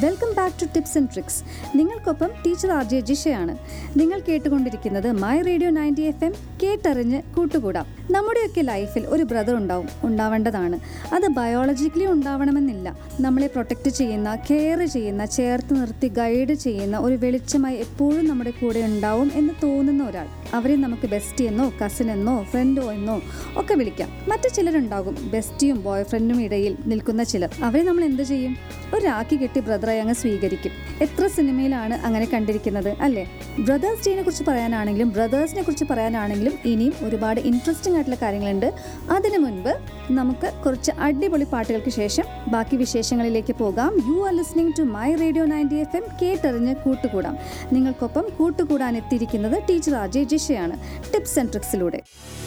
welcome back to tips and tricks നിങ്ങൾക്കൊപ്പം teacher R J ജിഷയാണ് നിങ്ങൾ കേട്ടുകൊണ്ടിരിക്കുന്നത് my radio ninety F M കേട്ടറിഞ്ഞ് കൂട്ടുകൂടാം നമ്മുടെയൊക്കെ ലൈഫിൽ ഒരു ബ്രദർ ഉണ്ടാവും ഉണ്ടാവേണ്ടതാണ് അത് ബയോളജിക്കലി ഉണ്ടാവണമെന്നില്ല നമ്മളെ പ്രൊട്ടക്റ്റ് ചെയ്യുന്ന കെയർ ചെയ്യുന്ന ചേർത്ത് നിർത്തി ഗൈഡ് ചെയ്യുന്ന ഒരു വെളിച്ചമായി എപ്പോഴും നമ്മുടെ കൂടെ ഉണ്ടാവും എന്ന് തോന്നുന്ന ഒരാൾ അവരെ നമുക്ക് ബെസ്റ്റ് എന്നോ കസിൻ എന്നോ ഫ്രണ്ടോ എന്നോ ഒക്കെ വിളിക്കാം മറ്റു ചിലരുണ്ടാകും ബെസ്റ്റിയും ബോയ് ഫ്രണ്ടിനും ഇടയിൽ നിൽക്കുന്ന ചിലർ അവരെ നമ്മൾ എന്ത് ചെയ്യും ഒരു രാഖി കെട്ടി ബ്രദറായി അങ്ങ് സ്വീകരിക്കും എത്ര സിനിമയിലാണ് അങ്ങനെ കണ്ടിരിക്കുന്നത് അല്ലേ ബ്രദേഴ്സ് ഡേനെ കുറിച്ച് പറയാനാണെങ്കിലും ബ്രദേഴ്സിനെ കുറിച്ച് പറയാനാണെങ്കിലും ഇനിയും ഒരുപാട് ഇൻട്രസ്റ്റിംഗ് ആയിട്ടുള്ള കാര്യങ്ങളുണ്ട് അതിനു മുൻപ് നമുക്ക് കുറച്ച് അടിപൊളി പാട്ടുകൾക്ക് ശേഷം ബാക്കി വിശേഷങ്ങളിലേക്ക് പോകാം you are listening to my radio ninety F M കേട്ടറിഞ്ഞ് കൂട്ടുകൂടാം നിങ്ങൾക്കൊപ്പം കൂട്ടുകൂടാൻ എത്തിയിരിക്കുന്നത് ടീച്ചർ അജയ് ജിഷയാണ് ടിപ്സ് ആൻഡ് ട്രിക്സിലൂടെ